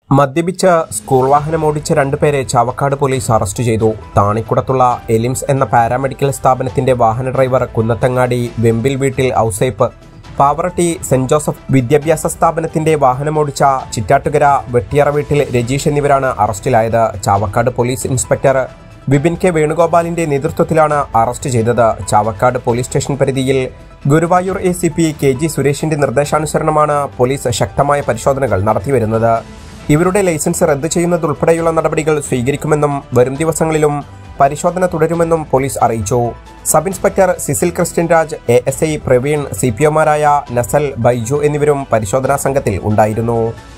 മദ്യപിച്ച് സ്കൂൾ വാഹനം ഓടിച്ച രണ്ടുപേരെ ചാവക്കാട് പോലീസ് അറസ്റ്റ് ചെയ്തു താണിക്കുടത്തുള്ള എലിംസ് എന്ന പാരാമെഡിക്കൽ സ്ഥാപനത്തിന്റെ വാഹന ഡ്രൈവർ കുന്നത്തങ്ങാടി വെമ്പിൽ വീട്ടിൽ ഔസേപ്പ് പാവറട്ടി സെന്റ് ജോസഫ് വിദ്യാഭ്യാസ സ്ഥാപനത്തിന്റെ വാഹനമോടിച്ച ചിറ്റാട്ടുകര വെട്ടിയറ വീട്ടിൽ രജീഷ് എന്നിവരാണ് അറസ്റ്റിലായത് Chavakkad police inspector Vipin K വേണുഗോപാലിന്റെ നേതൃത്വത്തിലാണ് അറസ്റ്റ് ചെയ്തത് ചാവക്കാട് പോലീസ് സ്റ്റേഷൻ പരിധിയിൽ Guruvayur A C P K G സുരേഷിന്റെ നിർദ്ദേശാനുസരണമാണ് പോലീസ് ശക്തമായ പരിശോധനകൾ നടത്തിവരുന്നത് ഇവരുടെ ലൈസൻസ് റദ്ദ് ചെയ്യുന്നതുൾപ്പെടെയുള്ള നടപടികൾ സ്വീകരിക്കുമെന്നും വരും ദിവസങ്ങളിലും പരിശോധന തുടരുമെന്നും പോലീസ് അറിയിച്ചു sub inspector Cecil Christian Raj A S I Praveen C P ഒമാരായ നസൽ ബൈജു എന്നിവരും പരിശോധനാ സംഘത്തിൽ ഉണ്ടായിരുന്നു